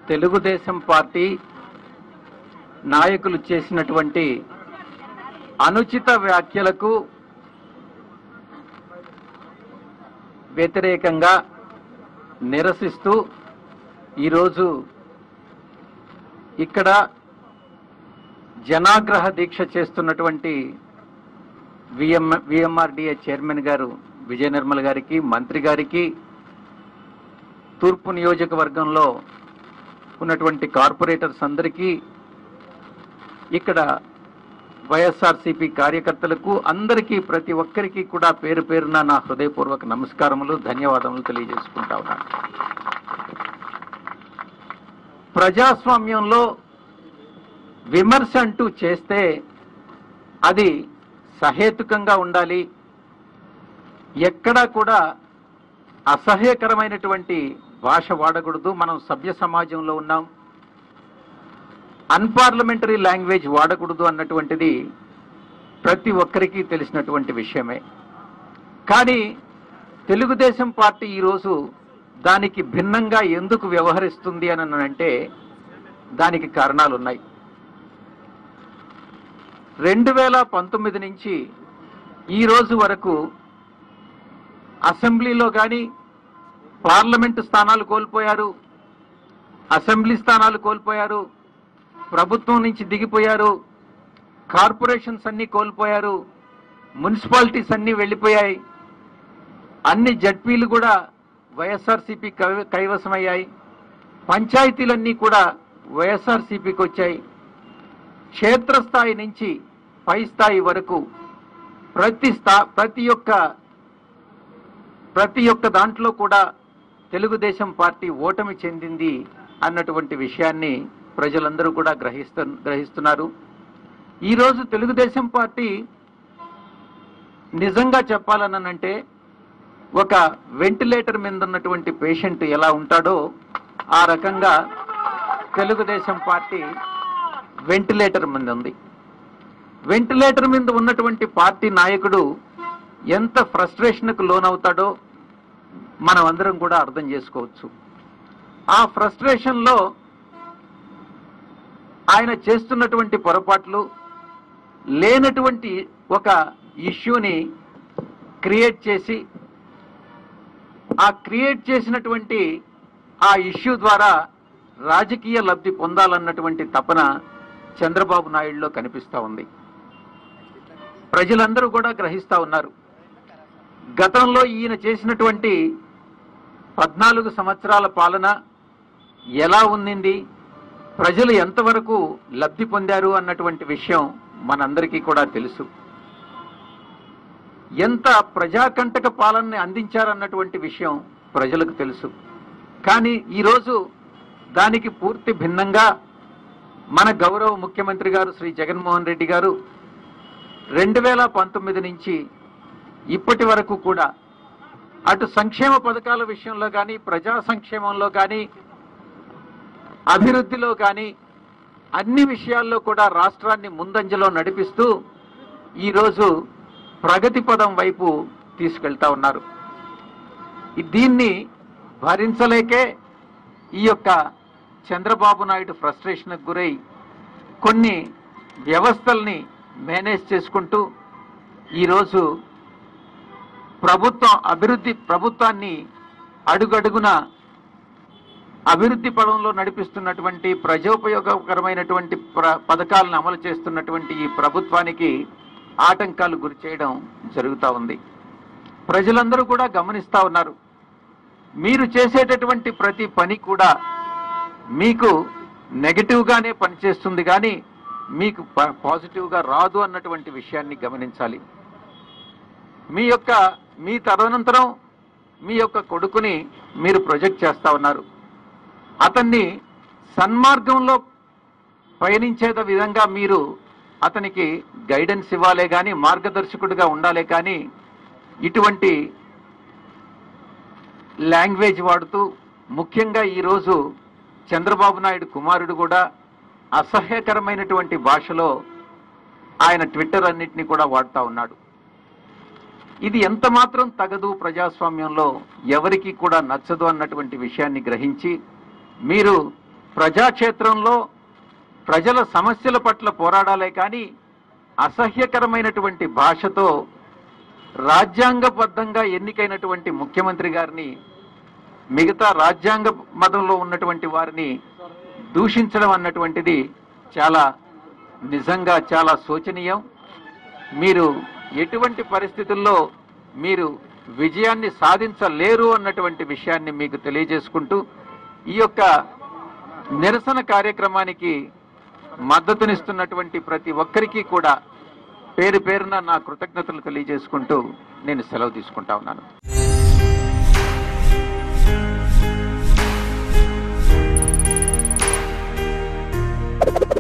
Telugu Desam party నాయకులు చేసినటువంటి అనుచిత వ్యాఖ్యలకు వ్యతిరేకంగా నిరసిస్తూ ఈరోజు ఇక్కడ జనాగ్రహ దీక్ష చేస్తున్నటువంటి విఎం విఎంఆర్డిఏ చైర్మన్ గారు విజయ నిర్మల్ గారికి మంత్రి గారికి తూర్పు నియోజకవర్గంలో ఉన్నటువంటి కార్పొరేటర్స్ అందరికీ ఇక్కడ వైఎస్ఆర్సీపీ కార్యకర్తలకు అందరికీ ప్రతి ఒక్కరికి కూడా పేరు పేరున నా హృదయపూర్వక నమస్కారములు ధన్యవాదములు తెలియజేసుకుంటా ఉన్నాను ప్రజాస్వామ్యంలో విమర్శ అంటూ చేస్తే అది సహేతుకంగా ఉండాలి ఎక్కడా కూడా అసహ్యకరమైనటువంటి భాష వాడకూడదు మనం సభ్య సమాజంలో ఉన్నాం అన్పార్లమెంటరీ లాంగ్వేజ్ వాడకూడదు అన్నటువంటిది ప్రతి ఒక్కరికి తెలిసినటువంటి విషయమే కానీ తెలుగుదేశం పార్టీ ఈరోజు దానికి భిన్నంగా ఎందుకు వ్యవహరిస్తుంది అని అంటే దానికి కారణాలు ఉన్నాయి రెండు వేల పంతొమ్మిది నుంచి ఈ రోజు వరకు అసెంబ్లీలో కానీ పార్లమెంటు స్థానాలు కోల్పోయారు అసెంబ్లీ స్థానాలు కోల్పోయారు ప్రభుత్వం నుంచి దిగిపోయారు కార్పొరేషన్స్ అన్ని కోల్పోయారు మున్సిపాలిటీస్ అన్ని వెళ్ళిపోయాయి అన్ని జడ్పీలు కూడా వైఎస్ఆర్సీపీ కై- కైవసమయ్యాయి పంచాయతీలన్నీ కూడా వైఎస్ఆర్సీపీకి వచ్చాయి క్షేత్రస్థాయి నుంచి పై స్థాయి వరకు ప్రతి స్థా ప్రతి ఒక్క ప్రతి ఒక్క దాంట్లో కూడా తెలుగుదేశం పార్టీ ఓటమి చెందింది అన్నటువంటి విషయాన్ని ప్రజలందరూ కూడా గ్రహిస్తు గ్రహిస్తున్నారు ఈరోజు తెలుగుదేశం పార్టీ నిజంగా చెప్పాలనంటే ఒక వెంటిలేటర్ మీద ఉన్నటువంటి పేషెంట్ ఎలా ఉంటాడో ఆ రకంగా తెలుగుదేశం పార్టీ వెంటిలేటర్ మీద ఉంది వెంటిలేటర్ మీద ఉన్నటువంటి పార్టీ నాయకుడు ఎంత ఫ్రస్ట్రేషన్కు లోనవుతాడో మనం అందరం కూడా అర్థం చేసుకోవచ్చు ఆ ఫ్రస్ట్రేషన్లో ఆయన చేస్తున్నటువంటి పొరపాట్లు లేనటువంటి ఒక ఇష్యూని క్రియేట్ చేసి ఆ క్రియేట్ చేసినటువంటి ఆ ఇష్యూ ద్వారా రాజకీయ లబ్ధి పొందాలన్నటువంటి తపన చంద్రబాబు నాయుడులో కనిపిస్తా ఉంది ప్రజలందరూ కూడా గ్రహిస్తా ఉన్నారు గతంలో ఈయన చేసినటువంటి పద్నాలుగు సంవత్సరాల పాలన ఎలా ఉండింది ప్రజలు ఎంతవరకు లబ్ధి పొందారు అన్నటువంటి విషయం మనందరికీ కూడా తెలుసు ఎంత ప్రజాకంటక పాలనని అందించారన్నటువంటి విషయం ప్రజలకు తెలుసు కానీ ఈరోజు దానికి పూర్తి భిన్నంగా మన గౌరవ ముఖ్యమంత్రి గారు శ్రీ జగన్మోహన్ రెడ్డి గారు రెండు వేల పంతొమ్మిది నుంచి ఇప్పటి వరకు కూడా అటు సంక్షేమ పథకాల విషయంలో కానీ ప్రజా సంక్షేమంలో కానీ అభివృద్ధిలో కానీ అన్ని విషయాల్లో కూడా రాష్ట్రాన్ని ముందంజలో నడిపిస్తూ ఈరోజు ప్రగతి పదం వైపు తీసుకెళ్తా ఉన్నారు ఈ- దీన్ని భరించలేకే ఈ యొక్క చంద్రబాబు నాయుడు ఫ్రస్ట్రేషన్కు గురై కొన్ని వ్యవస్థల్ని మేనేజ్ చేసుకుంటూ ఈరోజు ప్రభుత్వం అభివృద్ధి ప్రభుత్వాన్ని అడుగడుగున అభివృద్ధి పదంలో నడిపిస్తున్నటువంటి ప్రజోపయోగకరమైనటువంటి ప్ర- పథకాలను అమలు చేస్తున్నటువంటి ఈ ప్రభుత్వానికి ఆటంకాలు గురి చేయడం జరుగుతూ ఉంది ప్రజలందరూ కూడా గమనిస్తా ఉన్నారు మీరు చేసేటటువంటి ప్రతి పని కూడా మీకు నెగటివ్ గానే పనిచేస్తుంది కానీ మీకు ప- పాజిటివ్ గా రాదు అన్నటువంటి విషయాన్ని గమనించాలి మీ యొక్క మీ తదనంతరం మీ యొక్క కొడుకుని మీరు ప్రొజెక్ట్ చేస్తా ఉన్నారు అతన్ని సన్మార్గంలో పయనించేద విధంగా మీరు అతనికి గైడెన్స్ ఇవ్వాలే కానీ మార్గదర్శకుడిగా ఉండాలే కానీ ఇటువంటి లాంగ్వేజ్ వాడుతూ ముఖ్యంగా ఈరోజు చంద్రబాబు నాయుడు కుమారుడు కూడా అసహ్యకరమైనటువంటి భాషలో ఆయన ట్విట్టర్ అన్నిటినీ కూడా వాడుతా ఉన్నాడు ఇది ఎంత మాత్రం తగదు ప్రజాస్వామ్యంలో ఎవరికి కూడా నచ్చదు అన్నటువంటి విషయాన్ని గ్రహించి మీరు ప్రజాక్షేత్రంలో ప్రజల సమస్యల పట్ల పోరాడాలే కానీ అసహ్యకరమైనటువంటి భాషతో రాజ్యాంగబద్ధంగా ఎన్నికైనటువంటి ముఖ్యమంత్రి గారిని మిగతా రాజ్యాంగ మతంలో ఉన్నటువంటి వారిని దూషించడం అన్నటువంటిది చాలా నిజంగా చాలా శోచనీయం మీరు ఎటువంటి పరిస్థితుల్లో మీరు విజయాన్ని సాధించలేరు అన్నటువంటి విషయాన్ని మీకు తెలియజేసుకుంటూ ఈ యొక్క నిరసన కార్యక్రమానికి మద్దతునిస్తున్నటువంటి ప్రతి ఒక్కరికి కూడా పేరు పేరున నా కృతజ్ఞతలు తెలియజేసుకుంటూ నేను సెలవు తీసుకుంటా ఉన్నాను